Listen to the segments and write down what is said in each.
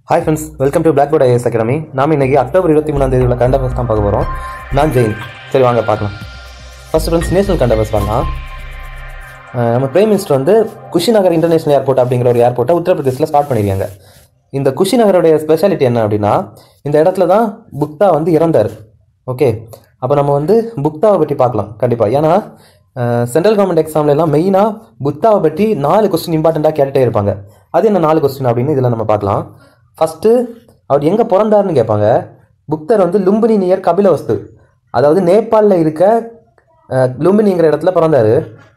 hi friends welcome to black board IS academy நாம இன்னைக்கு October இருபத்தி மூணாம் தேதி உள்ள கரண்ட் அஃபேர்ஸ் தான் பார்க்க போகிறோம் நான் ஜெயின் சரி வாங்க பார்க்கலாம் first friends national current affairs பார்க்கலாம் அஹ் நம்ம பிரைம் மினிஸ்டர் வந்து குஷிநகர் இன்டர்நேஷனல் ஏர்போர்ட் அப்படிங்கிற ஒரு ஏர்போர்ட்டை உத்தரப்பிரதேசில் ஸ்டார்ட் பண்ணியிருக்காங்க இந்த குஷிநகருடைய ஸ்பெஷாலிட்டி என்ன அப்படின்னா இந்த இடத்துல தான் புக்தா வந்து இறந்தார் ஓகே அப்போ நம்ம வந்து புக்தாவை பற்றி பார்க்கலாம் கண்டிப்பாக ஏன்னா சென்ட்ரல் கவர்மெண்ட் எக்ஸாம்ல எல்லாம் மெயினாக புக்தாவை பற்றி நாலு கொஸ்டின் இம்பார்ட்டண்ட்டாக கேட்டுட்டே இருப்பாங்க அது என்ன நாலு கொஸ்டின் அப்படின்னு இதில் நம்ம பார்க்கலாம் ஃபஸ்ட்டு அவர் எங்கே பிறந்தாருன்னு கேட்பாங்க புக்தர் வந்து லும்பினி நியர் கபிலவஸ்து அதாவது நேபாளில் இருக்க அஹ், லும்பினிங்கிற இடத்துல பிறந்தாரு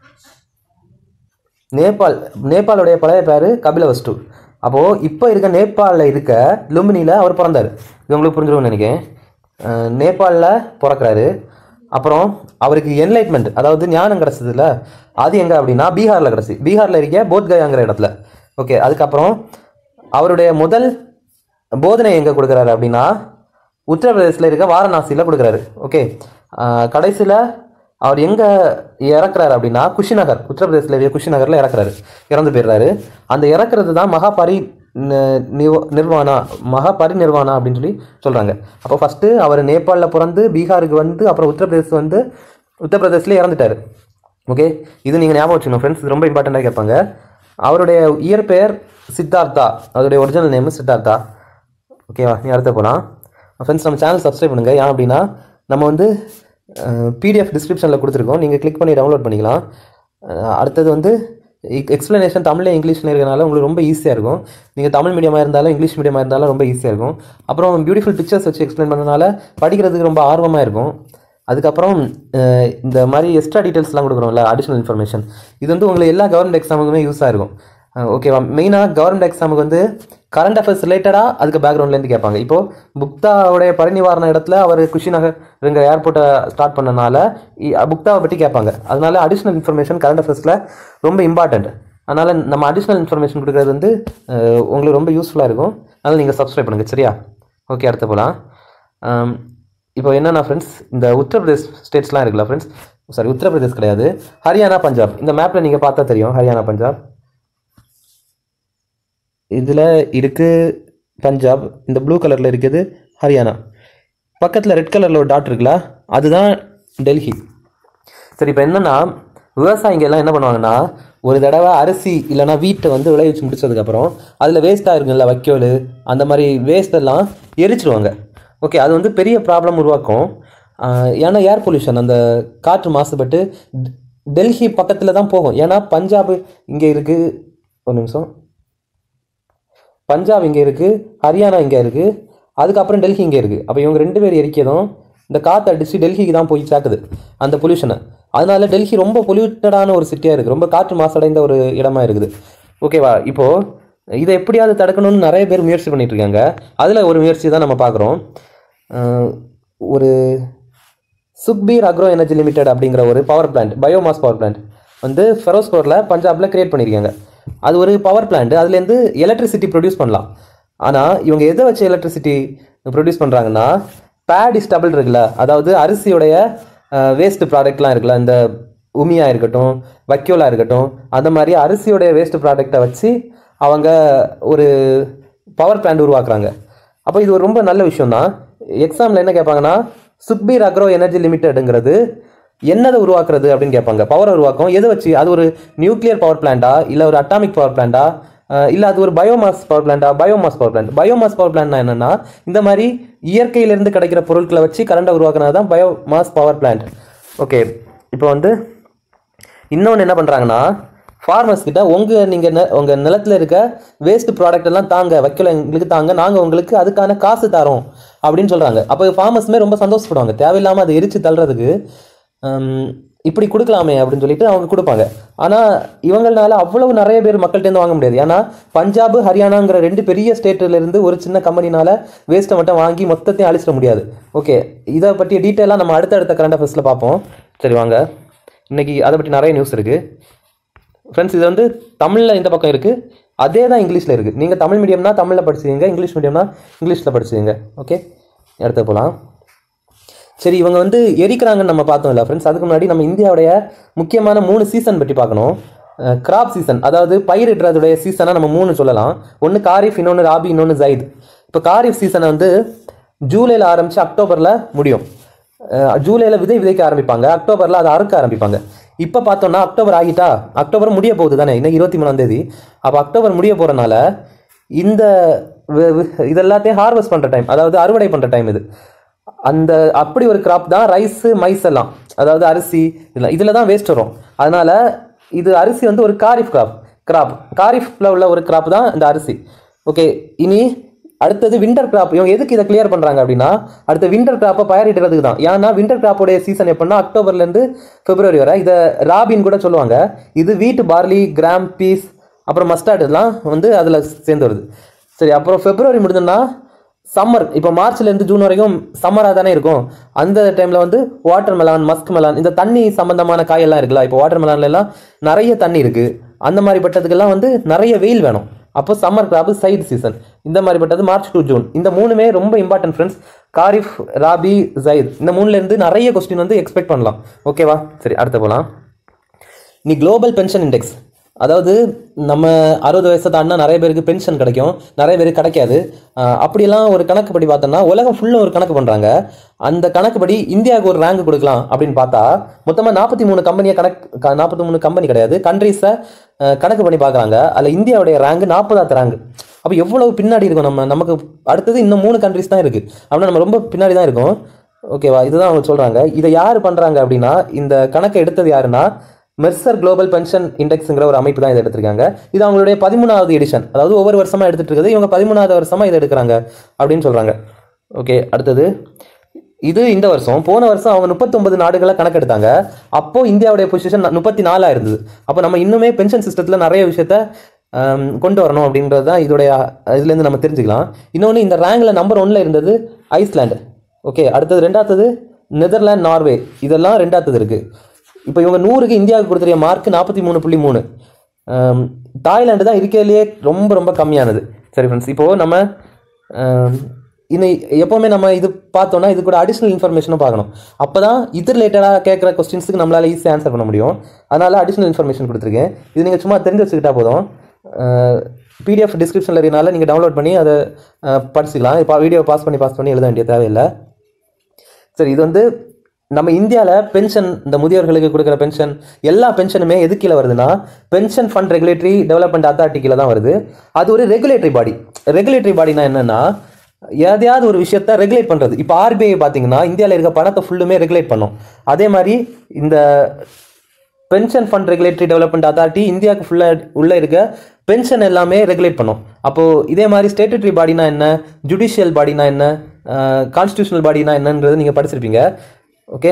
நேபாள் நேபாளுடைய பழைய பேர் கபிலவஸ்து அப்போது இப்போ இருக்க நேபாளில் இருக்க லும்பினியில் அவர் பிறந்தார் இது உங்களுக்கு புரிஞ்சிருக்கும்னு நினைக்கிறேன் அஹ் நேபாளில் பிறக்கிறாரு அப்புறம் அவருக்கு என்லைட்மெண்ட் அதாவது ஞானம் கிடச்சதுல அது எங்கே அப்படின்னா பீகாரில் கிடச்சி பீகாரில் இருக்க போத்கயாங்கிற இடத்துல ஓகே அதுக்கப்புறம் அவருடைய முதல் போதனை எங்கே கொடுக்குறாரு அப்படின்னா உத்தரப்பிரதேசில் இருக்க வாரணாசியில் கொடுக்குறாரு ஓகே கடைசியில் அவர் எங்கே இறக்குறாரு அப்படின்னா குஷிநகர் உத்தரப்பிரதேசில் இருக்க குஷிநகரில் இறக்குறாரு இறந்து போயிடுறாரு அந்த இறக்குறது தான் மகாபரி ந- நிவ- நிர்வாணா மகா பரிநிர்வாணா அப்படின்னு சொல்லி சொல்கிறாங்க அப்போ ஃபஸ்ட்டு அவர் நேபாளில் பிறந்து பீகாருக்கு வந்து அப்புறம் உத்தரப்பிரதேஷ் வந்து உத்தரப்பிரதேசில் இறந்துட்டார் ஓகே இது நீங்கள் ஞாபகம் வச்சுக்கணும் ஃப்ரெண்ட்ஸ் இது ரொம்ப இம்பார்ட்டண்ட்டாக கேட்பாங்க அவருடைய இயற்பெயர் சித்தார்த்தா அவருடைய ஒரிஜினல் நேம் சித்தார்த்தா ஓகேவா நீ அடுத்து போகலாம் ஃப்ரெண்ட்ஸ் நம்ம சேனல் சப்ஸ்கிரைப் பண்ணுங்கள் ஏன் அப்படின்னா நம்ம வந்து பிடிஎஃப் டிஸ்கிரிப்ஷனில் கொடுத்துருக்கோம் நீங்கள் கிளிக் பண்ணி டவுன்லோட் பண்ணிக்கலாம் அஹ் அடுத்தது வந்து எக்ஸ்ப்ளனேஷன் தமிழ்ல இங்கிலீஷில் இருக்கிறனால உங்களுக்கு ரொம்ப ஈஸியாக இருக்கும் நீங்கள் தமிழ் மீடியமாக இருந்தாலும் இங்கிலீஷ் மீடியமாக இருந்தாலும் ரொம்ப ஈஸியாக இருக்கும் அப்புறம் பியூட்டிஃபுல் பிக்சர்ஸ் வச்சு எக்ஸ்பிளைன் பண்ணனால படிக்கிறதுக்கு ரொம்ப ஆர்வமாக இருக்கும் அதுக்கப்புறம் அஹ், இந்த மாதிரி எக்ஸ்ட்ரா டீட்டெயில்ஸ்லாம் கொடுக்குறோம்ல அடிஷ்னல் இன்ஃபர்மேஷன் இது வந்து உங்களுக்கு எல்லா கவர்மெண்ட் எக்ஸாமுக்குமே யூஸாக இருக்கும் அஹ், ஓகேவா மெயினாக கவர்மெண்ட் எக்ஸாமுக்கு வந்து கரண்ட் அஃபேர்ஸ் ரிலேட்டடாக அதுக்கு பேக்ரவுண்ட்லேருந்து கேட்பாங்க இப்போது புக்தாவுடைய பரிநிவாரண இடத்துல அவர் குஷிநகர்ங்கிற ஏர்போர்ட்டை ஸ்டார்ட் பண்ணனால இ- புக்தாவை பற்றி கேட்பாங்க அதனால அடிஷ்னல் இன்ஃபர்மேஷன் கரண்ட் அஃபேர்ஸில் ரொம்ப இம்பார்ட்டண்ட் அதனால் நம்ம அடிஷ்னல் இன்ஃபர்மேஷன் கொடுக்குறது வந்து அஹ், உங்களுக்கு ரொம்ப யூஸ்ஃபுல்லாக இருக்கும் அதனால் நீங்கள் சப்ஸ்கிரைப் பண்ணுங்கள் சரியா ஓகே அடுத்து போகலாம் இப்போ என்னென்னா ஃப்ரெண்ட்ஸ் இந்த உத்தரப்பிரதேஷ் ஸ்டேட்ஸ்லாம் இருக்குல்ல ஃப்ரெண்ட்ஸ் சாரி உத்தரப்பிரதேஷ் கிடையாது ஹரியானா பஞ்சாப் இந்த மேப்பில் நீங்கள் பார்த்தா தெரியும் ஹரியானா பஞ்சாப் இதில் இருக்கு பஞ்சாப் இந்த ப்ளூ கலரில் இருக்குது ஹரியானா பக்கத்தில் ரெட் கலரில் ஒரு டாட் இருக்குல்ல அதுதான் டெல்லி சரி இப்போ என்னன்னா விவசாயிங்க எல்லாம் என்ன பண்ணுவாங்கன்னா ஒரு தடவை அரிசி இல்லைன்னா வீட்டை வந்து விளைவிச்சு முடிச்சதுக்கப்புறம் அதில் வேஸ்ட்டாக இருக்குல்ல வைக்கோல் அந்த மாதிரி வேஸ்ட் எல்லாம் எரிச்சிருவாங்க ஓகே அது வந்து பெரிய ப்ராப்ளம் உருவாக்கும் ஆஹ் ஏன்னா ஏர் பொல்யூஷன் அந்த காற்று மாசுபட்டு டெ- டெல்லி பக்கத்தில் தான் போகும் ஏன்னா பஞ்சாப் இங்கே இருக்குது ஒரு நிமிஷம் பஞ்சாப் இங்கே இருக்குது ஹரியானா இங்கே இருக்குது அதுக்கப்புறம் டெல்லி இங்கே இருக்குது அப்போ இவங்க ரெண்டு பேர் எரிக்கதும் இந்த காற்று அடித்து டெல்லிக்கு தான் போய் சேர்க்குது அந்த பொல்யூஷனை அதனால டெல்லி ரொம்ப பொல்யூட்டடான ஒரு சிட்டியாக இருக்குது ரொம்ப காற்று மாசடைந்த ஒரு இடமா இருக்குது ஓகேவா இப்போது இதை எப்படியாவது தடுக்கணும்னு நிறைய பேர் முயற்சி பண்ணிட்டு இருக்காங்க அதில் ஒரு முயற்சி தான் நம்ம பார்க்குறோம் ஒரு சுக்பீர் அக்ரோ எனர்ஜி லிமிடெட் அப்படிங்கிற ஒரு power plant biomass power plant வந்து ஃபெரோஸ்கோரில் பஞ்சாபில் கிரியேட் பண்ணியிருக்காங்க அது ஒரு பவர் பிளான்ட் அதுலேருந்து எலக்ட்ரிசிட்டி ப்ரொடியூஸ் பண்ணலாம் ஆனால் இவங்க எதை வச்சு எலக்ட்ரிசிட்டி ப்ரொடியூஸ் பண்ணுறாங்கன்னா பேடி ஸ்டபிள் இருக்குல்ல அதாவது அரிசியோடைய வேஸ்ட் ப்ராடக்ட்லாம் இருக்குல்ல இந்த உமியா இருக்கட்டும் வைக்கோலா இருக்கட்டும் அந்த மாதிரி அரிசியோடைய வேஸ்ட் ப்ராடக்டை வச்சு அவங்க ஒரு பவர் பிளான்ட் உருவாக்குறாங்க அப்போ இது ஒரு ரொம்ப நல்ல விஷயம் தான் எக்ஸாமில் என்ன கேட்பாங்கன்னா சுக்பீர் அக்ரோ எனர்ஜி லிமிடெடுங்கிறது என்னதை உருவாக்குறது அப்படின்னு கேட்பாங்க பவரை உருவாக்கும் எதை வச்சு அது ஒரு நியூக்ளியர் பவர் பிளான்ட்டா இல்லை ஒரு அட்டாமிக் பவர் பிளான்ட்டா இல்லை அது ஒரு பயோமாஸ் பவர் பிளான்ட்டா biomass power plant biomass power பிளான்ட்னா என்னன்னா இந்த மாதிரி இயற்கையிலிருந்து கிடைக்கிற பொருட்களை வச்சு கரண்டை உருவாக்குனது தான் பயோமாஸ் பவர் பிளான்ட் ஓகே இப்போ வந்து இன்னொன்று என்ன பண்ணுறாங்கன்னா ஃபார்மர்ஸ் கிட்ட உங்கள் நீங்கள் உங்கள் நிலத்தில் இருக்க வேஸ்ட் ப்ராடக்ட் எல்லாம் தாங்க வைக்கல எங்களுக்கு தாங்க நாங்கள் உங்களுக்கு அதுக்கான காசு தரோம் அப்படின்னு சொல்கிறாங்க அப்போ ஃபார்மர்ஸுமே ரொம்ப சந்தோஷப்படுவாங்க தேவையில்லாமல் அதை எரிச்சு தள்ளுறதுக்கு ஹம், இப்படி கொடுக்கலாமே அப்படின்னு சொல்லிட்டு அவங்க கொடுப்பாங்க ஆனால் இவங்களால அவ்வளவு நிறைய பேர் மக்கள்கிட்டேருந்து வாங்க முடியாது ஏன்னா பஞ்சாப் ஹரியானாங்கிற ரெண்டு பெரிய ஸ்டேட்ல இருந்து ஒரு சின்ன கம்பெனினால வேஸ்ட்டை மட்டும் வாங்கி மொத்தத்தையும் அழிச்சிட முடியாது ஓகே இதை பற்றி டீட்டெயிலாக நம்ம அடுத்தடுத்த கரண்ட் அஃபேர்ஸில் பார்ப்போம் சரி வாங்க இன்னைக்கு அதை பற்றி நிறைய நியூஸ் இருக்குது ஃப்ரெண்ட்ஸ் இது வந்து தமிழில் இந்த பக்கம் இருக்குது அதே தான் இங்கிலீஷில் இருக்குது நீங்கள் தமிழ் மீடியம்னா தமிழில் படிச்சுங்க இங்கிலீஷ் மீடியம்னா இங்கிலீஷில் படிச்சுங்க ஓகே அடுத்து போகலாம் சரி இவங்க வந்து எரிக்கிறாங்கன்னு நம்ம பார்த்தோம்ல ஃப்ரெண்ட்ஸ் அதுக்கு முன்னாடி நம்ம இந்தியாவுடைய முக்கியமான மூணு சீசன் பற்றி பார்க்கணும் கிராப் சீசன் அதாவது பயிரிடுறதுடைய சீசனை நம்ம மூணு சொல்லலாம் ஒன்று காரிஃப் இன்னொன்று ராபி இன்னொன்று ஜைத் இப்போ காரிஃப் சீசனை வந்து ஜூலையில் ஆரம்பித்து அக்டோபரில் முடியும் அஹ் ஜூலையில் விதை விதைக்க ஆரம்பிப்பாங்க அக்டோபரில் அதை அறுக்க ஆரம்பிப்பாங்க இப்போ பார்த்தோம்னா அக்டோபர் ஆகிட்டா அக்டோபர் முடிய போகுது தானே இன்னும் இருபத்தி மூணாம் தேதி அப்போ அக்டோபர் முடிய போகிறனால இந்த வி- வி- இது எல்லாத்தையும் ஹார்வெஸ்ட் பண்ணுற டைம் அதாவது அறுவடை பண்ணுற டைம் இது அந்த அப்படி ஒரு கிராப் தான் ரைஸு மைஸ் எல்லாம் அதாவது அரிசி இதெல்லாம் இதில் தான் வேஸ்ட் வரும் அதனால இது அரிசி வந்து ஒரு காரிஃப் கிராப் கிராப் காரிஃப்ல உள்ள ஒரு கிராப் தான் இந்த அரிசி ஓகே இனி அடுத்தது விண்டர் கிராப் இவங்க எதுக்கு இதை கிளியர் பண்ணுறாங்க அப்படின்னா அடுத்த விண்டர் கிராப்பை பயிரிடுறதுக்கு தான் ஏன்னா விண்டர் கிராப்போடைய சீசன் எப்படின்னா அக்டோபர்லேருந்து பிப்ரவரி வரை இதை ராபின் கூட சொல்லுவாங்க இது வீட்டு பார்லி கிராம் பீஸ் அப்புறம் மஸ்டார்ட் இதெல்லாம் வந்து அதில் சேர்ந்து வருது சரி அப்புறம் பிப்ரவரி முடிஞ்சோன்னா சம்மர் இப்போ மார்ச்லேருந்து ஜூன் வரைக்கும் சம்மராக தானே இருக்கும் அந்த டைமில் வந்து வாட்டர் மெலான் மஸ்க் மெலான் இந்த தண்ணி சம்பந்தமான காயெல்லாம் இருக்குல்ல இப்போ வாட்டர் மெலான்ல எல்லாம் நிறைய தண்ணி இருக்குது அந்த மாதிரி பட்டதுக்கெல்லாம் வந்து நிறைய வெயில் வேணும் அப்போ சம்மர் கிராப் சைடு சீசன் இந்த மாதிரி பட்டது மார்ச் டு ஜூன் இந்த மூணுமே ரொம்ப இம்பார்ட்டன்ட் ஃப்ரெண்ட்ஸ் காரிஃப் ராபி ஜைத் இந்த மூணுலேருந்து நிறைய கொஸ்டின் வந்து எக்ஸ்பெக்ட் பண்ணலாம் ஓகேவா சரி அடுத்து போகலாம் நீ குளோபல் பென்ஷன் இண்டெக்ஸ் அதாவது நம்ம அறுபது வயசை தாண்டினா நிறைய பேருக்கு பென்ஷன் கிடைக்கும் நிறைய பேருக்கு கிடைக்காது ஆஹ் அப்படியெல்லாம் ஒரு கணக்குப்படி பார்த்தோம்னா உலகம் ஃபுல்லாக ஒரு கணக்கு பண்ணுறாங்க அந்த கணக்குப்படி இந்தியாவுக்கு ஒரு ரேங்க் கொடுக்கலாம் அப்படின்னு பார்த்தா மொத்தமாக நாற்பத்தி மூணு கம்பெனியை கணக்கு நாற்பத்தி மூணு கம்பெனி கிடையாது கண்ட்ரீஸை கணக்கு பண்ணி பார்க்குறாங்க அதில் இந்தியாவுடைய ரேங்க் நாற்பதாவது ரேங்க் அப்போ எவ்வளவு பின்னாடி இருக்கும் நம்ம நமக்கு அடுத்தது இன்னும் மூணு கண்ட்ரிஸ் தான் இருக்குது அப்படின்னா நம்ம ரொம்ப பின்னாடி தான் இருக்கோம் ஓகேவா இதுதான் அவங்க சொல்கிறாங்க இதை யார் பண்ணுறாங்க அப்படின்னா இந்த கணக்கை எடுத்தது யாருன்னா மெர்சர் குளோபல் பென்ஷன் இண்டெக்ஸுங்கிற ஒரு அமைப்பு தான் இதை எடுத்திருக்காங்க இது அவங்களுடைய பதிமூணாவது எடிஷன் அதாவது ஒவ்வொரு வருஷமா எடுத்துட்டு இருக்குது இவங்க பதிமூணாவது வருஷமா இதை எடுக்கிறாங்க அப்படின்னு சொல்றாங்க ஓகே அடுத்தது இது இந்த வருஷம் போன வருஷம் அவங்க முப்பத்தொன்பது நாடுகளை கணக்கெடுத்தாங்க அப்போ இந்தியாவுடைய பொசிஷன் முப்பத்தி நாலா இருந்தது அப்போ நம்ம இன்னுமே பென்ஷன் சிஸ்டத்தில் நிறைய விஷயத்த ஆம், கொண்டு வரணும் அப்படின்றது தான் இதோடைய இதுலேருந்து நம்ம தெரிஞ்சுக்கலாம் இன்னொன்று இந்த ரேங்கில் நம்பர் ஒன்ல இருந்தது ஐஸ்லாண்டு ஓகே அடுத்தது ரெண்டாவது நெதர்லாந்து நார்வே இதெல்லாம் ரெண்டாவது இருக்கு இப்போ இவங்க நூறுக்கு இந்தியாவுக்கு கொடுத்துருக்க மார்க் நாற்பத்தி மூணு புள்ளி மூணு தாய்லாந்து தான் இருக்கிறதுலையே ரொம்ப ரொம்ப கம்மியானது சரி ஃப்ரெண்ட்ஸ் இப்போது நம்ம ஆம், இன்னை எப்போவுமே நம்ம இது பார்த்தோம்னா இது கூட அடிஷ்னல் இன்ஃபர்மேஷனும் பார்க்கணும் அப்போ தான் இது ரிலேட்டடாக கேட்குற கொஸ்டின்ஸுக்கு நம்மளால் ஈஸியாக ஆன்சர் பண்ண முடியும் அதனால் அடிஷ்னல் இன்ஃபர்மேஷன் கொடுத்துருக்கேன் இது நீங்கள் சும்மா தெரிஞ்சு வச்சுக்கிட்டா போதும் பிடிஎஃப் டிஸ்கிரிப்ஷனில் இருக்கனால நீங்கள் டவுன்லோட் பண்ணி அதை அஹ், படிச்சுக்கலாம் இப்போ வீடியோ பாஸ் பண்ணி பாஸ் பண்ணி எழுத வேண்டிய தேவையில்லை சரி இது வந்து நம்ம இந்தியாவில் பென்ஷன் இந்த முதியோர்களுக்கு கொடுக்குற பென்ஷன் எல்லா பென்ஷனுமே எது கீழே வருதுன்னா pension fund regulatory development authority கீழே தான் வருது அது ஒரு ரெகுலேட்டரி பாடி ரெகுலேட்டரி பாடினா என்னன்னா எதையாவது ஒரு விஷயத்த ரெகுலேட் பண்ணுறது இப்போ ஆர்பிஐ பார்த்தீங்கன்னா இந்தியாவில் இருக்க பணத்தை ஃபுல்லுமே ரெகுலேட் பண்ணும் அதே மாதிரி இந்த pension fund regulatory development authority இந்தியாவுக்கு ஃபுல்லாக உள்ளே இருக்க பென்ஷன் எல்லாமே ரெகுலேட் பண்ணும் அப்போது இதே மாதிரி ஸ்டேட்டரி பாடினா என்ன ஜுடிஷியல் பாடினா என்ன கான்ஸ்டியூஷனல் பாடினா என்னன்றது நீங்கள் படிச்சிருப்பீங்க ஓகே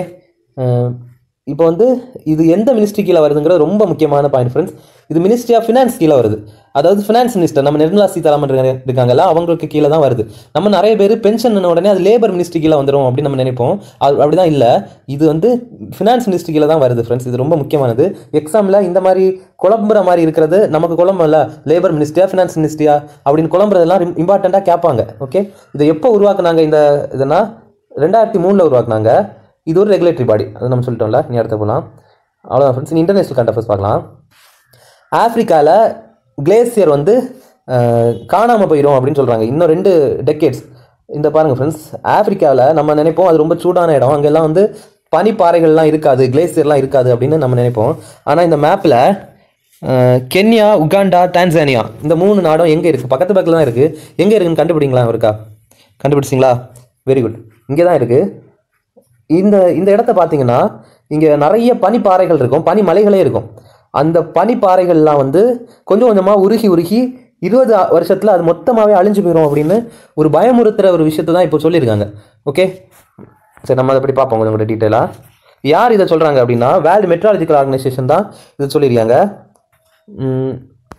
இப்போ வந்து இது எந்த மினிஸ்ட்ரி கீழே வருதுங்கிறது ரொம்ப முக்கியமான பாயிண்ட் ஃப்ரெண்ட்ஸ் இது மினிஸ்ட்ரி ஆஃப் ஃபினான்ஸ் கீழே வருது அதாவது ஃபினான்ஸ் மினிஸ்டர் நம்ம நிர்மலா சீதாராமன் இருக்காங்க- இருக்காங்கல்ல அவங்களுக்கு கீழே தான் வருது நம்ம நிறைய பேர் பென்ஷன் உடனே அது லேபர் மினிஸ்ட்ரி கீழே வந்துடும் அப்படின்னு நம்ம நினைப்போம் அது அப்படிதான் இல்லை இது வந்து ஃபினான்ஸ் மினிஸ்ட்ரி கீழே தான் வருது ஃப்ரெண்ட்ஸ் இது ரொம்ப முக்கியமானது எக்ஸாமில் இந்த மாதிரி குழம்புற மாதிரி இருக்கிறது நமக்கு குழம்புல லேபர் மினிஸ்ட்ரியா ஃபினான்ஸ் மினிஸ்ட்ரியா அப்படின்னு குழம்புறதெல்லாம் இம்பார்ட்டண்ட்டாக கேட்பாங்க ஓகே இதை எப்போ உருவாக்குனாங்க இந்த இதனா ரெண்டாயிரத்தி மூணில் உருவாக்குனாங்க இது ஒரு ரெகுலேட்டரி பாடி அது நம்ம சொல்லிட்டோம்ல நீ அடுத்த போகலாம் அவ்வளோதான் ஃப்ரெண்ட்ஸ் இன்டர்நேஷனல் கண்ட் அஃபேர்ஸ் பார்க்கலாம் ஆப்பிரிக்காவில் கிளேசியர் வந்து காணாமல் போயிடும் அப்படின்னு சொல்கிறாங்க இன்னும் ரெண்டு டெக்கேட்ஸ் இந்த பாருங்கள் ஃப்ரெண்ட்ஸ் ஆப்பிரிக்காவில் நம்ம நினைப்போம் அது ரொம்ப சூடான இடம் அங்கெல்லாம் வந்து பனிப்பாறைகள்லாம் இருக்காது கிளேசியர்லாம் இருக்காது அப்படின்னு நம்ம நினைப்போம் ஆனால் இந்த மேப்பில் கென்யா உகாண்டா டான்சானியா இந்த மூணு நாடும் எங்கே இருக்குது பக்கத்து பக்கத்தில் தான் இருக்குது எங்கே இருக்குன்னு கண்டுபிடிங்களா இருக்கா கண்டுபிடிச்சிங்களா வெரி குட் இங்கே தான் இருக்குது இந்த இந்த இடத்த பார்த்தீங்கன்னா இங்கே நிறைய பனிப்பாறைகள் இருக்கும் பனிமலைகளே இருக்கும் அந்த பனிப்பாறைகள்லாம் வந்து கொஞ்சம் கொஞ்சமாக உருகி உருகி இருபது வருஷத்தில் அது மொத்தமாகவே அழிஞ்சு போயிடும் அப்படின்னு ஒரு பயமுறுத்துகிற ஒரு விஷயத்தை தான் இப்போ சொல்லியிருக்காங்க ஓகே சரி நம்ம அதை பற்றி பார்ப்போம் கொஞ்சம் கூட டீட்டெயிலாக யார் இதை சொல்கிறாங்க அப்படின்னா வேர்ல்டு மெட்ராலஜிக்கல் ஆர்கனைசேஷன் தான் இது சொல்லியிருக்காங்க உம்,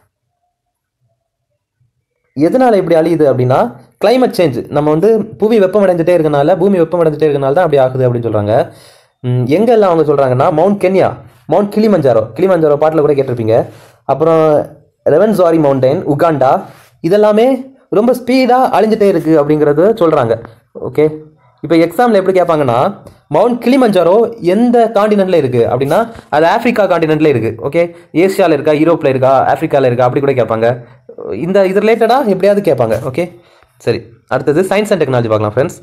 எதனால இப்படி அழியுது அப்படின்னா climate சேஞ்ச் நம்ம வந்து புவி வெப்பமடைஞ்சிட்டே இருக்கனால பூமி வெப்பமடைஞ்சிட்டே இருக்கனால தான் அப்படி ஆகுது அப்படின்னு சொல்றாங்க ம், எங்கெல்லாம் அவங்க சொல்றாங்கன்னா mount Kenya mount Kilimanjaro Kilimanjaro பாட்டில் கூட கேட்டிருப்பீங்க அப்புறம் ரெவன்சாரி மவுண்டைன் உகாண்டா இதெல்லாமே ரொம்ப ஸ்பீடாக அழிஞ்சிட்டே இருக்கு அப்படிங்கிறது சொல்றாங்க ஓகே இப்போ எக்ஸாமில் எப்படி கேட்பாங்கன்னா மவுண்ட் கிளிமஞ்சாரோ எந்த காண்டினென்ட்ல இருக்கு அப்படின்னா அது ஆப்பிரிக்கா காண்டினென்ட்ல இருக்கு ஓகே ஏசியாவில் இருக்கா யூரோப்பில் இருக்கா ஆப்பிரிக்காவில் இருக்கா அப்படி கூட கேட்பாங்க இந்த இது ரிலேட்டடாக எப்படியாவது கேட்பாங்க ஓகே சரி அடுத்தது சயின்ஸ் அண்ட் டெக்னாலஜி பார்க்கலாம் ஃப்ரெண்ட்ஸ்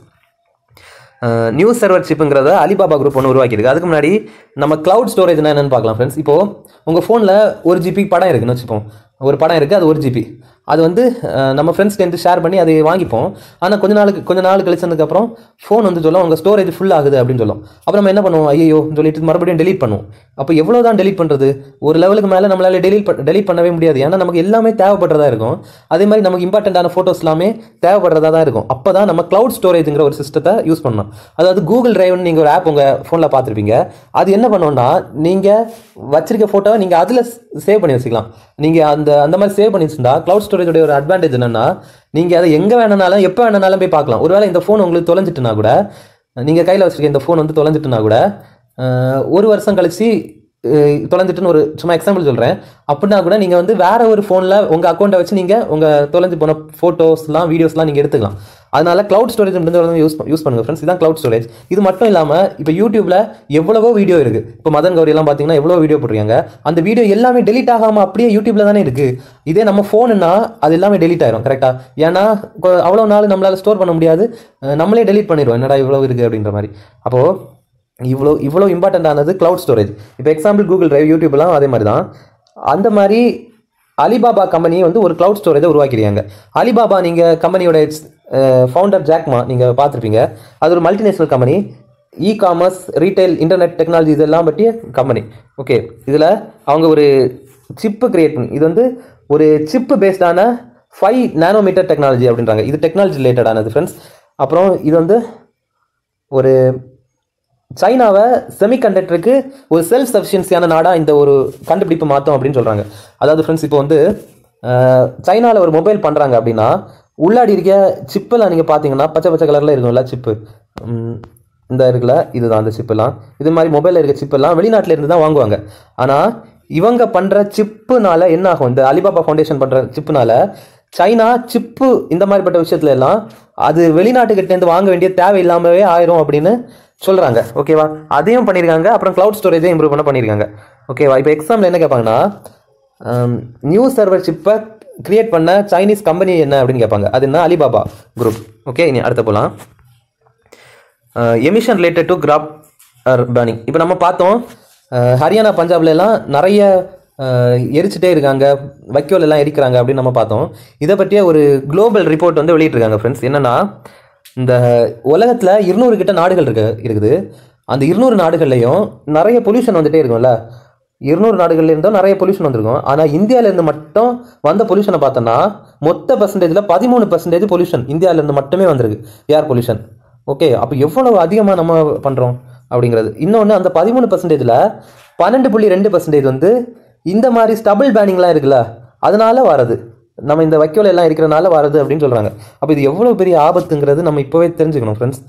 நியூஸ் சர்வர் சிப்புங்கிறத அலிபாபா குரூப் ஒன்று உருவாக்கியிருக்கு அதுக்கு முன்னாடி நம்ம கிளவுட் ஸ்டோரேஜ்னா என்னன்னு பார்க்கலாம் ஃப்ரெண்ட்ஸ் இப்போ உங்கள் ஃபோனில் ஒரு ஜிபி படம் இருக்குன்னு வச்சுப்போம் ஒரு படம் இருக்குது அது ஒரு ஜிபி அது வந்து அஹ், நம்ம ஃப்ரெண்ட்ஸ்லேருந்து ஷேர் பண்ணி அதை வாங்கிப்போம் ஆனால் கொஞ்ச நாளுக்கு கொஞ்ச நாள் கழிச்சதுக்கப்புறம் ஃபோன் வந்து சொல்லும் உங்கள் ஸ்டோரேஜ் ஃபுல் ஆகுது அப்படின்னு சொல்லும் அப்புறம் நம்ம என்ன பண்ணுவோம் ஐயோ சொல்லிட்டு மறுபடியும் delete பண்ணுவோம் அப்போ எவ்வளோ தான் delete பண்ணுறது ஒரு லெவலுக்கு மேலே நம்மளால delete பண்ண delete பண்ணவே முடியாது ஏன்னா நமக்கு எல்லாமே தேவைப்படுறதா இருக்கும் அதே மாதிரி நமக்கு இம்பார்ட்டண்ட்டான ஃபோட்டோஸ் எல்லாமே தேவைப்படுறதா தான் இருக்கும் அப்போ தான் நம்ம க்ளவுட் ஸ்டோரேஜ்ங்கிற ஒரு சிஸ்டத்தை யூஸ் பண்ணணும் அதாவது கூகுள் டிரைவ்னு நீங்கள் ஒரு ஆப் உங்கள் ஃபோனில் பார்த்துருப்பீங்க அது என்ன பண்ணுவோம்னா நீங்கள் வச்சிருக்க ஃபோட்டோவை நீங்கள் அதில் சேவ் பண்ணி வச்சுக்கலாம் நீங்கள் அந்த அந்த மாதிரி சேவ் பண்ணி வச்சிருந்தா க்ளவுட் ஸ்டோரேஜோட ஒரு அட்வான்டேஜ் என்னன்னா நீங்கள் அதை எங்கே வேணுனாலும் எப்போ வேணுனாலும் போய் பார்க்கலாம் ஒருவேளை இந்த ஃபோன் உங்களுக்கு தொலைஞ்சிட்டுனா கூட நீங்கள் கையில் வச்சிருக்க இந்த ஃபோன் வந்து தொலைஞ்சிட்டுனா கூட அஹ், ஒரு வருஷம் கழிச்சு அஹ், தொலைஞ்சிட்டுன்னு ஒரு சும்மா எக்ஸாம்பிள் சொல்கிறேன் அப்படின்னா கூட நீங்கள் வந்து வேற ஒரு ஃபோனில் உங்கள் அக்கௌண்ட்டை வச்சு நீங்கள் உங்கள் தொலைஞ்சு போன ஃபோட்டோஸ்லாம் வீடியோஸ்லாம் நீங்கள் எடுத்துக்கலாம் அதனால க்ளவுட் ஸ்டோரேஜ் முடிஞ்ச யூஸ் யூஸ் பண்ணுங்க ஃப்ரெண்ட்ஸ் இதான் க்ளவுட் ஸ்டோரேஜ் இது மட்டும் இல்லாமல் இப்போ யூடியூப்ல எவ்வளவோ வீடியோ இருக்குது இப்போ மதன் கௌரி எல்லாம் பார்த்தீங்கன்னா எவ்வளோ வீடியோ போட்டிருக்காங்க அந்த வீடியோ எல்லாமே டெலீட் ஆகாமல் அப்படியே யூடியூப்ல தானே இருக்குது இதே நம்ம ஃபோனுன்னா அது எல்லாமே டெலீட் ஆயிரும் கரெக்டாக ஏன்னா கொ- அவ்வளோ நாள் நம்மளால ஸ்டோர் பண்ண முடியாது அஹ் நம்மளே டெலீட் பண்ணிடுவோம் என்னடா இவ்வளோ இருக்குது அப்படின்ற மாதிரி அப்போது இவ்வளோ இவ்வளோ இம்பார்ட்டൻ്ட் ஆனது க்ளவுட் ஸ்டோரேஜ் இப்போ எக்ஸாம்பிள் கூகுள் டிரைவ் யூடியூப்லாம் அதே மாதிரி தான் அந்த மாதிரி அலிபாபா கம்பெனி வந்து ஒரு க்ளவுட் ஸ்டோரேஜை உருவாக்கிருக்காங்க அலிபாபா நீங்கள் கம்பெனியோட ஃபவுண்டர் ஜாக்மா நீங்கள் பார்த்துருப்பீங்க அது ஒரு multinational company e commerce retail internet technology இதெல்லாம் பற்றிய கம்பெனி ஓகே இதில் அவங்க ஒரு சிப்பு கிரியேட் பண்ணி இது வந்து ஒரு சிப்பு பேஸ்டான ஃபைவ் நானோமீட்டர் டெக்னாலஜி அப்படின்றாங்க இது டெக்னாலஜி ரிலேட்டடானது ஃப்ரெண்ட்ஸ் அப்புறம் இது வந்து ஒரு சைனாவை செமிகண்டக்டருக்கு ஒரு செல்ஃப் சஃபிஷியன்சியான நாடாக இந்த ஒரு கண்டுபிடிப்பு மாற்றோம் அப்படின்னு சொல்கிறாங்க அதாவது ஃப்ரெண்ட்ஸ் இப்போ வந்து சைனாவில் ஒரு மொபைல் பண்ணுறாங்க அப்படின்னா உள்ளாடி இருக்க சிப்பெல்லாம் நீங்கள் பார்த்தீங்கன்னா பச்சை பச்சை கலரில் இருக்கும்ல சிப்பு இந்த இருக்குல்ல இதுதான் அந்த சிப்பெல்லாம் இது மாதிரி மொபைலில் இருக்க சிப்பெல்லாம் வெளிநாட்டில் இருந்து தான் வாங்குவாங்க ஆனால் இவங்க பண்ணுற சிப்புனால என்ன ஆகும் இந்த அலிபாபா ஃபவுண்டேஷன் பண்ணுற சிப்புனால சைனா சிப்பு இந்த மாதிரிப்பட்ட விஷயத்துல எல்லாம் அது வெளிநாட்டுக்கிட்டேருந்து வாங்க வேண்டிய தேவை இல்லாமவே ஆயிரும் அப்படின்னு சொல்கிறாங்க ஓகேவா அதையும் பண்ணியிருக்காங்க அப்புறம் க்ளவுட் ஸ்டோரேஜையும் இம்ப்ரூவ் பண்ண பண்ணியிருக்காங்க ஓகேவா இப்போ எக்ஸாமில் என்ன கேட்பாங்கன்னா நியூ சர்வர் சிப்பை கிரியேட் பண்ண சைனீஸ் கம்பெனி என்ன அப்படின்னு கேட்பாங்க அது என்ன அலிபாபா குரூப் ஓகே இனி அடுத்த போகலாம் emission related to crop burning இப்போ நம்ம பார்த்தோம் அஹ், ஹரியானா பஞ்சாப்ல எல்லாம் நிறைய அஹ், எரிச்சிட்டே இருக்காங்க வைக்கோல் எல்லாம் எரிக்கிறாங்க அப்படின்னு நம்ம பார்த்தோம் இதை பற்றிய ஒரு குளோபல் ரிப்போர்ட் வந்து வெளியிட்டிருக்காங்க ஃப்ரெண்ட்ஸ் என்னன்னா இந்த உலகத்தில் இருநூறு கிட்ட நாடுகள் இருக்கு இருக்குது அந்த இருநூறு நாடுகள்லையும் நிறைய பொல்யூஷன் வந்துட்டே இருக்கும்ல இருநூறு நாடுகள்ல இருந்தும் நிறைய பொல்யூஷன் வந்திருக்கும் ஆனால் இந்தியாவிலேருந்து மட்டும் வந்த பொல்யூஷனை பார்த்தோன்னா மொத்த பர்சன்டேஜில் பதிமூணு பர்சன்டேஜ் பொல்யூஷன் இந்தியாவிலேருந்து மட்டுமே வந்திருக்கு ஏர் பொல்யூஷன் ஓகே அப்போ எவ்வளவு அதிகமாக நம்ம பண்ணுறோம் அப்படிங்கிறது இன்னொன்று அந்த பதிமூணு பர்சன்டேஜில் பன்னெண்டு புள்ளி ரெண்டு பர்சன்டேஜ் வந்து இந்த மாதிரி ஸ்டபிள் பேனிங்லாம் இருக்குல்ல அதனால வரது நம்ம இந்த வைக்கோல் எல்லாம் இருக்கிறனால வரது அப்படின்னு சொல்கிறாங்க அப்போ இது எவ்வளோ பெரிய ஆபத்துங்கிறது நம்ம இப்போவே தெரிஞ்சுக்கணும் ஃப்ரெண்ட்ஸ்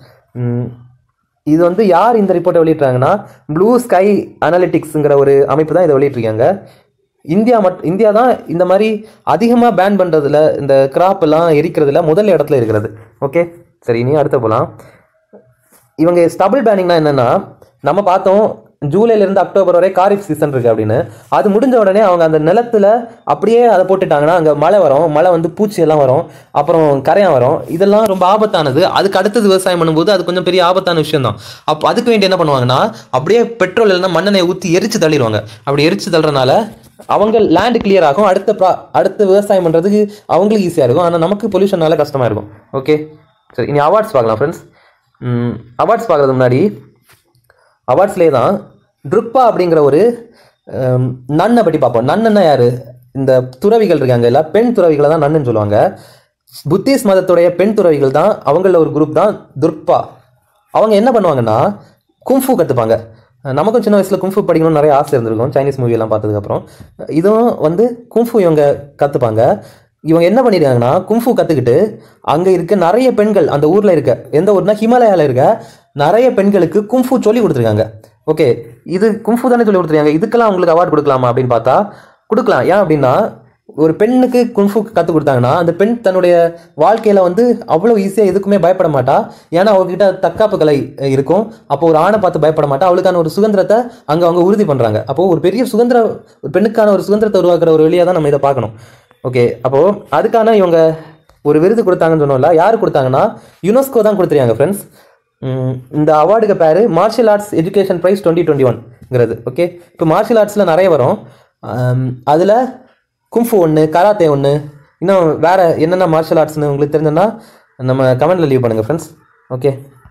இது வந்து யார் இந்த ரிப்போர்ட்டை வெளியிட்றாங்கன்னா ப்ளூ ஸ்கை அனாலிட்டிக்ஸுங்கிற ஒரு அமைப்பு தான் இதை வெளியிட்டிருக்காங்க இந்தியா மட் இந்தியா தான் இந்த மாதிரி அதிகமாக பேன் பண்ணுறதுல இந்த கிராப் எல்லாம் எரிக்கிறதுல முதல் இடத்துல இருக்கிறது ஓகே சரி இனி அடுத்த போகலாம் இவங்க ஸ்டபிள் பேனிங்னா என்னன்னா நம்ம பார்த்தோம் ஜூலைலேருந்து அக்டோபர் வரை காரிஃப் சீசன் இருக்கு அப்படின்னு அது முடிஞ்ச உடனே அவங்க அந்த நிலத்துல அப்படியே அதை போட்டுட்டாங்கன்னா அங்கே மழை வரும் மழை வந்து பூச்சி எல்லாம் வரும் அப்புறம் கரையான் வரும் இதெல்லாம் ரொம்ப ஆபத்தானது அதுக்கு அடுத்தது விவசாயம் பண்ணும்போது அது கொஞ்சம் பெரிய ஆபத்தான விஷயம் தான் அப்போ அதுக்கு வேண்டி என்ன பண்ணுவாங்கன்னா அப்படியே பெட்ரோல் இல்லைன்னா மண்ணெண்ணெய் ஊற்றி எரிச்சு தள்ளிடுவாங்க அப்படி எரிச்சு தள்ளுறதுனால அவங்க லேண்ட் கிளியர் ஆகும் அடுத்த ப்ரா அடுத்த விவசாயம் பண்ணுறதுக்கு அவங்களுக்கு ஈஸியாக இருக்கும் ஆனால் நமக்கு பொல்யூஷனால கஷ்டமாக இருக்கும் ஓகே சரி இனி அவார்ட்ஸ் பார்க்கலாம் ஃப்ரெண்ட்ஸ் அவார்ட்ஸ் பார்க்குறது முன்னாடி அவார்ட்ஸ்லேயே தான் ட்ருப்பா அப்படிங்கிற ஒரு ஹம், நன்னை பற்றி பார்ப்போம் நன்னுன்னா யாரு இந்த துறவிகள் இருக்காங்க இல்லை பெண் துறவிகளை தான் நன்னுன்னு சொல்லுவாங்க புத்திஸ்ட் மதத்துடைய பெண் துறவிகள் தான் அவங்கள ஒரு குரூப் தான் துர்ப்பா அவங்க என்ன பண்ணுவாங்கன்னா கும்ஃபு கற்றுப்பாங்க நமக்கும் சின்ன வயசில் கும்ஃபு படிக்கணும்னு நிறைய ஆசை இருந்திருக்கும் சைனீஸ் மூவி எல்லாம் பார்த்ததுக்கப்புறம் இதுவும் வந்து கும்ஃபு இவங்க கற்றுப்பாங்க இவங்க என்ன பண்ணியிருக்காங்கன்னா கும்ஃபு கற்றுக்கிட்டு அங்கே இருக்க நிறைய பெண்கள் அந்த ஊரில் இருக்க எந்த ஊர்னா ஹிமாலயாவில் இருக்க நிறைய பெண்களுக்கு கும்ஃபு சொல்லி கொடுத்துருக்காங்க ஓகே இது கும்ஃபு தானே சொல்லி கொடுத்துருக்காங்க இதுக்கெல்லாம் அவங்களுக்கு அவார்டு கொடுக்கலாமா அப்படின்னு பார்த்தா கொடுக்கலாம் ஏன் அப்படின்னா ஒரு பெண்ணுக்கு குன்ஃபு கற்றுக் கொடுத்தாங்கன்னா அந்த பெண் தன்னுடைய வாழ்க்கையில் வந்து அவ்வளோ ஈஸியாக எதுக்குமே பயப்பட மாட்டா ஏன்னா அவங்ககிட்ட தற்காப்பு கலை இருக்கும் அப்போ ஒரு ஆணை பார்த்து பயப்பட மாட்டா அவளுக்கான ஒரு சுதந்திரத்தை அங்கே அவங்க உறுதி பண்ணுறாங்க அப்போது ஒரு பெரிய சுதந்திர ஒரு பெண்ணுக்கான ஒரு சுதந்திரத்தை உருவாக்குற ஒரு வழியாக தான் நம்ம இதை பார்க்கணும் ஓகே அப்போது அதுக்கான இவங்க ஒரு விருது கொடுத்தாங்கன்னு சொன்னோம்ல யார் கொடுத்தாங்கன்னா யுனெஸ்கோ தான் கொடுத்துருக்காங்க ஃப்ரெண்ட்ஸ் இந்த அவார்டுக்கு பேர் martial arts education prize twenty twenty ஒன்ங்கிறது ஓகே இப்போ மார்ஷியல் ஆர்ட்ஸில் நிறைய வரும் அதில் கும்ஃபு ஒன்று கராத்தே ஒன்று இன்னும் வேறு என்னென்ன மார்ஷியல் ஆர்ட்ஸ்னு உங்களுக்கு தெரிஞ்சதுன்னா நம்ம கமெண்ட்டில் லீவ் பண்ணுங்கள் ஃப்ரெண்ட்ஸ் ஓகே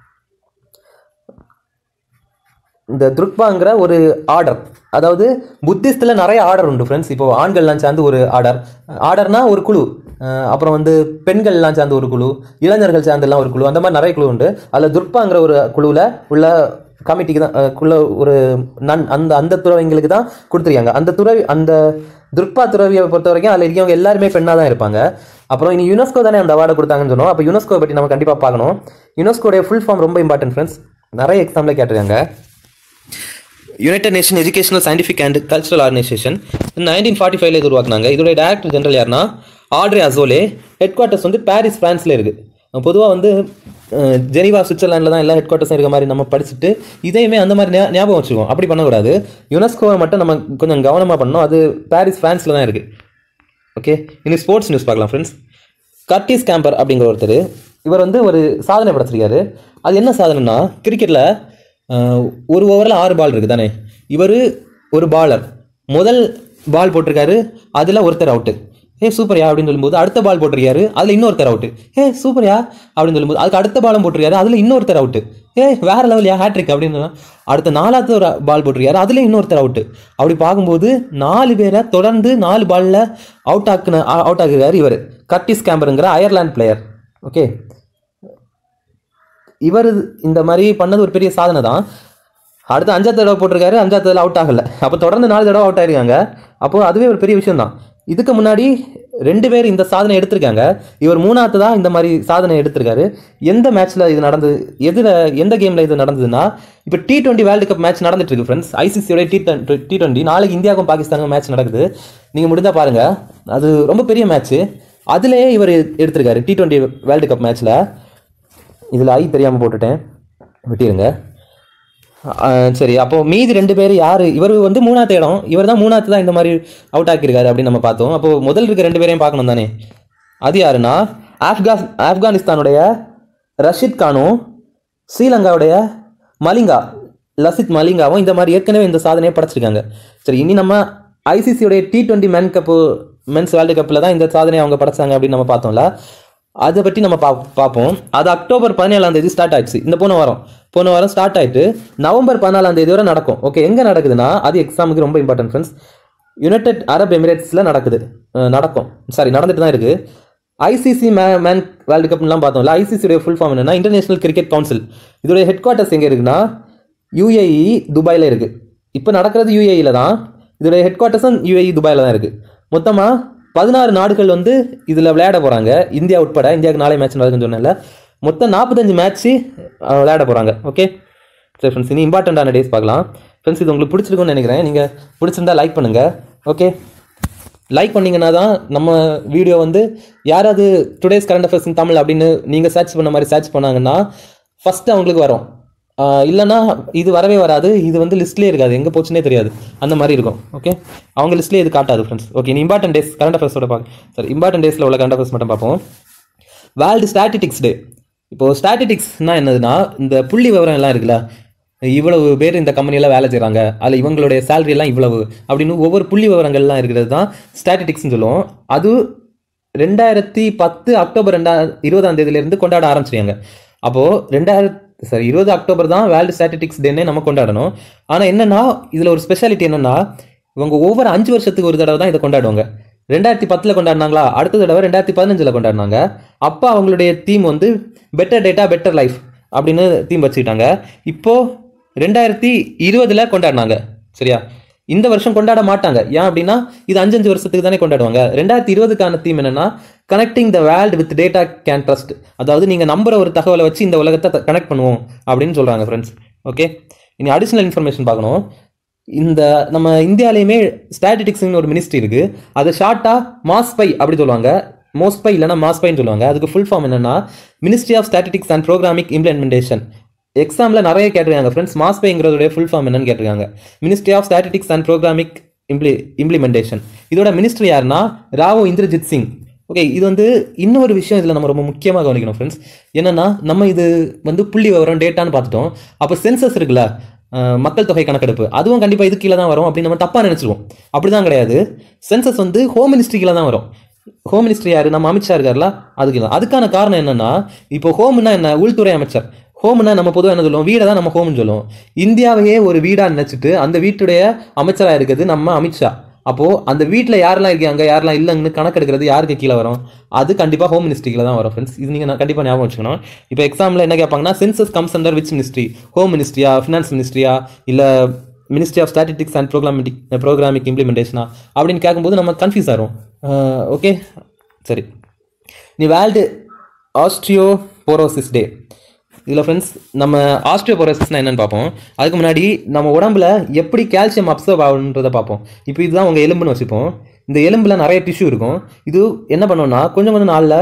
இந்த துருக்பாங்கிற ஒரு ஆர்டர் அதாவது புத்திஸ்டில் நிறைய ஆர்டர் உண்டு ஃப்ரெண்ட்ஸ் இப்போ ஆண்கள்லாம் சேர்ந்து ஒரு ஆர்டர் ஆர்டர்னா ஒரு குழு அஹ் அப்புறம் வந்து பெண்கள்லாம் சேர்ந்து ஒரு குழு இளைஞர்கள் சேர்ந்தெல்லாம் ஒரு குழு அந்த மாதிரி நிறைய குழு உண்டு அதில் துர்ப்பாங்கிற ஒரு குழுவில் உள்ள கமிட்டிக்கு தான் அஹ் குள்ள ஒரு நன் அந்த அந்த துறவிங்களுக்கு தான் கொடுத்துருக்காங்க அந்த துறவி அந்த துர்ப்பா துறவியை பொறுத்த வரைக்கும் அதில் இருக்கவங்க எல்லாருமே பெண்ணாக தான் இருப்பாங்க அப்புறம் இனி யுனெஸ்கோ தானே அந்த அவார்டை கொடுத்தாங்கன்னு சொன்னோம் அப்போ யுனெஸ்கோ பற்றி நம்ம கண்டிப்பாக பார்க்கணும் யுனெஸ்கோடைய ஃபுல் ஃபார்ம் ரொம்ப இம்பார்ட்டன்ட் ஃப்ரெண்ட்ஸ் நிறைய எக்ஸாம்பிள் கேட்டிருக்காங்க United Nation educational scientific and cultural organisation nineteen forty ஃபைவ்ல இது உருவாக்குனாங்க இதோட டேரக்டர் ஜெனரல் யாருன்னா ஆட்ரே அசோலே ஹெட் குவார்ட்டர்ஸ் வந்து பாரிஸ் ஃப்ரான்ஸில் இருக்குது பொதுவாக வந்து அஹ், ஜெனீவா சுவிட்சர்லாண்டில் தான் எல்லா ஹெட் குவார்ட்டர்ஸும் இருக்க மாதிரி நம்ம படிச்சுட்டு இதையுமே அந்த மாதிரி ஞா- ஞாபகம் வச்சுக்கோம் அப்படி பண்ணக்கூடாது யுனெஸ்கோவை மட்டும் நம்ம கொஞ்சம் கவனமாக பண்ணணும் அது பாரிஸ் ஃப்ரான்ஸில் தான் இருக்குது ஓகே இனி ஸ்போர்ட்ஸ் நியூஸ் பார்க்கலாம் ஃப்ரெண்ட்ஸ் கர்டிஸ் கேம்பர் அப்படிங்கிற ஒருத்தர் இவர் வந்து ஒரு சாதனை படைச்சிருக்காரு அது என்ன சாதனைனா கிரிக்கெட்டில் ஒரு ஓவரில் ஆறு பால் இருக்குது தானே இவர் ஒரு பாலர் முதல் பால் போட்டிருக்காரு அதில் ஒருத்தர் அவுட்டு ஏ சூப்பர்யா அப்படின்னு சொல்லும்போது அடுத்த பால் போட்டிருக்காரு அதில் இன்னொருத்தர் அவுட்டு ஏ சூப்பர்யா அப்படின்னு சொல்லும்போது அதுக்கு அடுத்த பாலும் போட்டிருக்காரு அதில் இன்னொருத்தர் அவுட்டு ஏ வேற லெவல்யா ஹேட்ரிக் அப்படின்னு சொன்னா, அடுத்த நாலாவது ஒரு பால் போட்டிருக்காரு அதில் இன்னொருத்தர் அவுட்டு அப்படி பார்க்கும்போது நாலு பேரை தொடர்ந்து நாலு பாலில் அவுட் ஆக்குன அவுட் ஆக்குறாரு இவர் கர்டிஸ் கேம்பருங்கிற அயர்லாந்து பிளேயர் ஓகே இவர் இந்த மாதிரி பண்ணது ஒரு பெரிய சாதனை தான் அடுத்து அஞ்சாவது தடவை போட்டிருக்காரு அஞ்சாவது தடவை அவுட் ஆகலை அப்போ தொடர்ந்து நாலு தடவை அவுட் ஆயிருக்காங்க அப்போ அதுவே ஒரு பெரிய விஷயம் தான் இதுக்கு முன்னாடி ரெண்டு பேர் இந்த சாதனை எடுத்திருக்காங்க இவர் மூணாவது தான் இந்த மாதிரி சாதனை எடுத்திருக்காரு எந்த மேட்ச்சில் இது நடந்தது எதில் எந்த கேமில் இது நடந்ததுன்னா இப்போ T twenty world cup match நடந்துட்டு இருக்கு ஃப்ரெண்ட்ஸ் ஐசிசியோட டி டி டுவெண்ட்டி நாளைக்கு இந்தியாவுக்கும் பாகிஸ்தானுக்கும் மேட்ச் நடக்குது நீங்கள் முடிஞ்சால் பாருங்கள் அது ரொம்ப பெரிய மேட்ச்சு அதுலேயே இவர் எடுத்திருக்காரு டி டுவெண்ட்டி வேர்ல்டு கப் மேட்ச்சில் இதில் ஐ தெரியாமல் போட்டுட்டேன் வெட்டிடுங்க ஆஹ் சரி அப்போ மீதி ரெண்டு பேர் யார் இவர் வந்து மூணாவது இடம் இவர் தான் மூணாவது தான் இந்த மாதிரி அவுட் ஆக்கியிருக்காரு அப்படின்னு நம்ம பார்த்தோம் அப்போ முதல் இருக்க ரெண்டு பேரையும் பார்க்கணும் தானே அது யாருன்னா ஆப்கா ஆப்கானிஸ்தானுடைய ரஷித் கானும் ஸ்ரீலங்காவுடைய மலிங்கா லசித் மலிங்காவும் இந்த மாதிரி ஏற்கனவே இந்த சாதனையை படைச்சிருக்காங்க சரி இனி நம்ம ஐசிசியோடைய T twenty men cup men's world கப்பில் தான் இந்த சாதனையை அவங்க படைச்சாங்க அப்படின்னு நம்ம பார்த்தோம்ல அதை பற்றி நம்ம பா பார்ப்போம் அது அக்டோபர் பதினேழாம் தேதி ஸ்டார்ட் ஆயிடுச்சு இந்த போன வாரம் போன வாரம் ஸ்டார்ட் ஆயிட்டு நவம்பர் பதினாலாம் தேதி வரை நடக்கும் ஓகே எங்கே நடக்குதுன்னா அது எக்ஸாமுக்கு ரொம்ப இம்பார்ட்டன்ட் ஃப்ரெண்ட்ஸ் யுனைடெட் அரப் எமிரேட்ஸில் நடக்குது அஹ் நடக்கும் சாரி நடந்துட்டு தான் இருக்குது ஐசிசி மே மேன் வேர்ல்டு கப்லாம் பார்த்தோம்ல ஐசிசியோட ஃபுல் ஃபார்ம் என்னன்னா இன்டர்நேஷனல் கிரிக்கெட் கவுன்சில் இதோடைய ஹெட் குவார்ட்டர்ஸ் எங்கே இருக்குன்னா யுஏஇ துபாயில் இருக்குது இப்போ நடக்கிறது யூஏஇல தான் இதோடைய ஹெட் குவார்ட்டர்ஸும் யூஏஇ துபாயில் தான் இருக்குது மொத்தமாக பதினாறு நாடுகள் வந்து இதில் விளையாட போகிறாங்க இந்தியா உட்பட இந்தியாவுக்கு நாளை மேட்ச் நடக்குதுன்னு சொன்னேன்ல மொத்தம் நாற்பத்தஞ்சு மேட்ச்சு விளையாட போகிறாங்க ஓகே சரி ஃப்ரெண்ட்ஸ் இனி இம்பார்ட்டண்ட்டான டேஸ் பார்க்கலாம் ஃப்ரெண்ட்ஸ் இது உங்களுக்கு பிடிச்சிருக்கும்னு நினைக்கிறேன் நீங்கள் பிடிச்சிருந்தா லைக் பண்ணுங்கள் ஓகே லைக் பண்ணீங்கன்னா தான் நம்ம வீடியோ வந்து யாராவது today's current affairs in Tamil அப்படின்னு நீங்கள் சர்ச் பண்ண மாதிரி சர்ச் பண்ணாங்கன்னா ஃபஸ்ட்டு அவங்களுக்கு வரும் ஆஹ் இல்லைன்னா இது வரவே வராது இது வந்து லிஸ்ட்லேயே இருக்காது எங்கே போச்சுன்னே தெரியாது அந்த மாதிரி இருக்கும் ஓகே அவங்க லிஸ்ட்லேயே இது காட்டாது ஃப்ரெண்ட்ஸ் ஓகே நீ இம்பார்ட்டன்ட் டேஸ் கரண்ட் அஃபேர்ஸோட பார்க்க சாரி இம்பார்ட்டன்ட் டேஸில் உள்ள கரண்ட் அஃபேர்ஸ் மட்டும் பார்ப்போம் வேர்ல்டு ஸ்டாட்டிட்டிக்ஸ் டே இப்போது ஸ்டாட்டிட்டிக்ஸ்னால் என்னதுன்னா இந்த புள்ளி விவரம் எல்லாம் இருக்குல்ல இவ்வளவு பேர் இந்த கம்பெனியில் வேலை செய்கிறாங்க அதில் இவங்களுடைய salary எல்லாம் இவ்வளவு அப்படின்னு ஒவ்வொரு புள்ளி விவரங்கள்லாம் இருக்கிறது தான் ஸ்டாட்டிட்டிக்ஸ்னு சொல்லுவோம் அது ரெண்டாயிரத்தி பத்து அக்டோபர் ரெண்டா இருபதாம் தேதியிலேருந்து கொண்டாட ஆரம்பிச்சிருக்காங்க அப்போது ரெண்டாயிரத்தி சாரி இருபது அக்டோபர் தான் வேர்ல்டு ஸ்டாட்டிட்டிக்ஸ் டேனே நம்ம கொண்டாடணும் ஆனால் என்னன்னா இதில் ஒரு ஸ்பெஷாலிட்டி என்னன்னா இவங்க ஒவ்வொரு அஞ்சு வருஷத்துக்கு ஒரு தடவை தான் இதை கொண்டாடுவாங்க ரெண்டாயிரத்தி பத்தில் கொண்டாடினாங்களா அடுத்த தடவை ரெண்டாயிரத்தி பதினஞ்சில் கொண்டாடினாங்க அப்போ அவங்களுடைய தீம் வந்து பெட்டர் டேட்டா பெட்டர் லைஃப் அப்படின்னு தீம் வச்சுக்கிட்டாங்க இப்போ ரெண்டாயிரத்தி இருபதுல கொண்டாடினாங்க சரியா இந்த வருஷம் கொண்டாட மாட்டாங்க ஏன் அப்படின்னா இது அஞ்சு அஞ்சு வருஷத்துக்கு தானே கொண்டாடுவாங்க ரெண்டாயிரத்தி இருபதுக்கான தீம் என்னன்னா connecting the world with data can trust அதாவது நீங்கள் நம்புற ஒரு தகவலை வச்சு இந்த உலகத்தை கனெக்ட் பண்ணுவோம் அப்படின்னு சொல்கிறாங்க ஃப்ரெண்ட்ஸ் ஓகே இனி அடிஷ்னல் இன்ஃபர்மேஷன் பார்க்கணும் இந்த நம்ம இந்தியாலையுமே ஸ்டாட்டிஸ்டிக்ஸ்னு ஒரு மினிஸ்ட்ரி இருக்கு அது ஷார்ட்டா மாஸ்பை அப்படி சொல்லுவாங்க மோஸ்பை இல்லைன்னா மாஸ்பைன்னு சொல்லுவாங்க அதுக்கு ஃபுல் ஃபார்ம் என்னன்னா ministry of statistics and programme implementation எக்ஸாமில் நிறைய கேட்டிருக்காங்க ஃப்ரெண்ட்ஸ் மாஸ்பைங்கிறதுடைய ஃபுல் ஃபார்ம் என்னன்னு கேட்டிருக்காங்க ministry of statistics and programme imple implementation இதோட மினிஸ்ட்ரி யாருன்னா ராவோ இந்திரஜித் சிங் ஓகே இது வந்து இன்னொரு விஷயம் இதில் நம்ம ரொம்ப முக்கியமாக கவனிக்கணும் ஃப்ரெண்ட்ஸ் என்னன்னா நம்ம இது வந்து புள்ளி விவரம் டேட்டான்னு பார்த்துட்டோம் அப்போ சென்சஸ் இருக்குல்ல அஹ், மக்கள் தொகை கணக்கெடுப்பு அதுவும் கண்டிப்பாக இது கீழே தான் வரும் அப்படின்னு நம்ம தப்பாக நினச்சிருவோம் அப்படி தான் கிடையாது சென்சஸ் வந்து ஹோம் மினிஸ்ட்ரி கீழே தான் வரும் ஹோம் மினிஸ்ட்ரி யாரு நம்ம அமித்ஷா இருக்கார்ல அதுக்கு தான் அதுக்கான காரணம் என்னன்னா இப்போ ஹோம்னா என்ன உள்துறை அமைச்சர் ஹோம்னா நம்ம பொதுவாக என்ன சொல்லுவோம் வீடை தான் நம்ம ஹோம்னு சொல்லுவோம் இந்தியாவையே ஒரு வீடா நினைச்சிட்டு அந்த வீட்டுடைய அமைச்சராக இருக்கிறது நம்ம அமித்ஷா அப்போ அந்த வீட்டில் யாரெல்லாம் இருக்காங்க யாரெல்லாம் இல்லைன்னு கணக்கெடுக்கிறது யாருக்கு கீழே வரும் அது கண்டிப்பாக ஹோம் மினிஸ்ட்ரியில் தான் வரும் ஃப்ரெண்ட்ஸ் இது நீங்கள் கண்டிப்பாக ஞாபகம் வச்சுக்கணும் இப்போ எக்ஸாமில் என்ன கேட்பாங்கன்னா census comes under which ministry home மினிஸ்ட்ரியா ஃபினான்ஸ் மினிஸ்ட்ரியா இல்லை ministry of statistics and programme programme இம்ப்ளிமெண்டேஷனா அப்படின்னு கேட்கும்போது நம்ம கன்ஃபியூஸ் ஆகிறோம் ஓகே சரி நீ வேர்ல்டு ஆஸ்ட்ரியோபோரோசிஸ் டே இதில் ஃப்ரெண்ட்ஸ் நம்ம ஆஸ்ட்ரியோபோரோசிஸ்னா என்னன்னு பார்ப்போம் அதுக்கு முன்னாடி நம்ம உடம்புல எப்படி கால்சியம் அப்சர்வ் ஆகுன்றதை பார்ப்போம் இப்போ இதுதான் உங்கள் எலும்புன்னு வச்சுப்போம் இந்த எலும்புல நிறைய டிஷ்யூ இருக்கும் இது என்ன பண்ணுவோம்னா கொஞ்சம் கொஞ்சம் நாளில்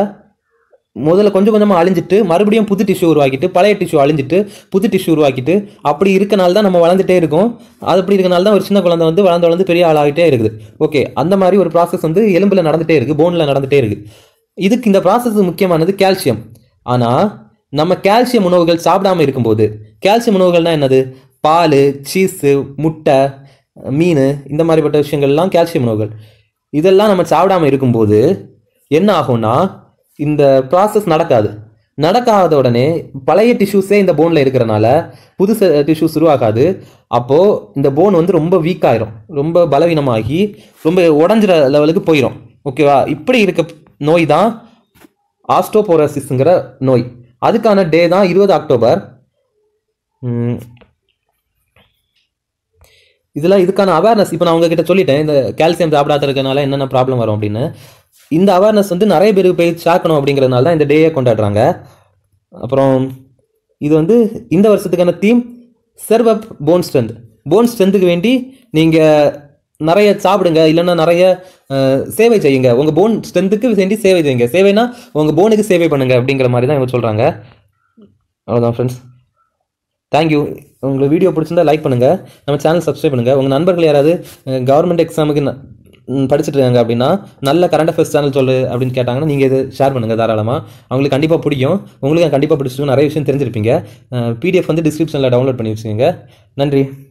முதல்ல கொஞ்சம் கொஞ்சமாக அழிஞ்சிட்டு மறுபடியும் புது டிஷ்யூ உருவாக்கிட்டு பழைய டிஷ்யூ அழிஞ்சிட்டு புது டிஷ்யூ உருவாக்கிட்டு அப்படி இருக்கனால தான் நம்ம வளர்ந்துட்டே இருக்கோம் அது அப்படி இருக்கனால தான் ஒரு சின்ன குழந்தை வந்து வளர்ந்து வளர்ந்து பெரிய ஆளாகிட்டே இருக்குது ஓகே அந்த மாதிரி ஒரு ப்ராசஸ் வந்து எலும்பில் நடந்துகிட்டே இருக்குது போனில் நடந்துகிட்டே இருக்குது இதுக்கு இந்த ப்ராசஸ் முக்கியமானது கால்சியம் ஆனால் நம்ம கால்சியம் உணவுகள் சாப்பிடாம இருக்கும்போது கால்சியம் உணவுகள்னா என்னது பால் சீஸு முட்டை மீன் இந்த மாதிரிப்பட்ட விஷயங்கள்லாம் கால்சியம் உணவுகள் இதெல்லாம் நம்ம சாப்பிடாம இருக்கும்போது என்ன ஆகும்னா இந்த ப்ராசஸ் நடக்காது நடக்காத உடனே பழைய டிஷ்யூஸே இந்த போனில் இருக்கிறனால புது டிஷ்யூஸ் உருவாகாது அப்போது இந்த போன் வந்து ரொம்ப வீக் ஆயிரும் ரொம்ப பலவீனமாகி ரொம்ப உடஞ்சிற லெவலுக்கு போயிடும் ஓகேவா இப்படி இருக்க நோய் தான் ஆஸ்டோபோரோசிஸ்ங்கிற நோய் அதுக்கான டே தான் இருபது அக்டோபர் உம், இதில் இதுக்கான அவேர்னஸ் இப்போ நான் உங்ககிட்ட சொல்லிட்டேன் இந்த கால்சியம் சாப்பிடாத இருக்கனால என்னென்ன ப்ராப்ளம் வரும் அப்படின்னு இந்த அவேர்னஸ் வந்து நிறைய பேருக்கு போய் சேர்க்கணும் அப்படிங்கிறதுனால தான் இந்த டேயை கொண்டாடுறாங்க அப்புறம் இது வந்து இந்த வருஷத்துக்கான theme serve up bone strength bone ஸ்ட்ரென்த்துக்கு வேண்டி நீங்கள் நிறைய சாப்பிடுங்க இல்லைன்னா நிறைய அஹ், சேவை செய்யுங்க உங்கள் போன் ஸ்ட்ரென்த்துக்கு வேண்டி சேவை செய்யுங்க சேவைனா உங்கள் போனுக்கு சேவை பண்ணுங்க அப்படிங்கிற மாதிரி தான் இவங்க சொல்கிறாங்க அவ்வளோதான் ஃப்ரெண்ட்ஸ் தேங்க்யூ உங்களுக்கு வீடியோ பிடிச்சிருந்தா லைக் பண்ணுங்கள் நம்ம சேனல் சப்ஸ்கிரைப் பண்ணுங்கள் உங்கள் நண்பர்கள் யாராவது கவர்மெண்ட் எக்ஸாமுக்கு ந- ம், படிச்சிட்டு இருக்காங்க அப்படின்னா நல்ல கரண்ட் அஃபேர்ஸ் சேனல் சொல்லு அப்படின்னு கேட்டாங்கன்னா நீங்கள் இது ஷேர் பண்ணுங்கள் தாராளமாக அவங்களுக்கு கண்டிப்பாக பிடிக்கும் உங்களுக்கு கண்டிப்பாக பிடிச்சிருக்கும் நிறைய விஷயம் தெரிஞ்சிருப்பீங்க பிடிஎஃப் வந்து டிஸ்கிரிப்ஷனில் டவுன்லோட் பண்ணி வச்சுக்கோங்க நன்றி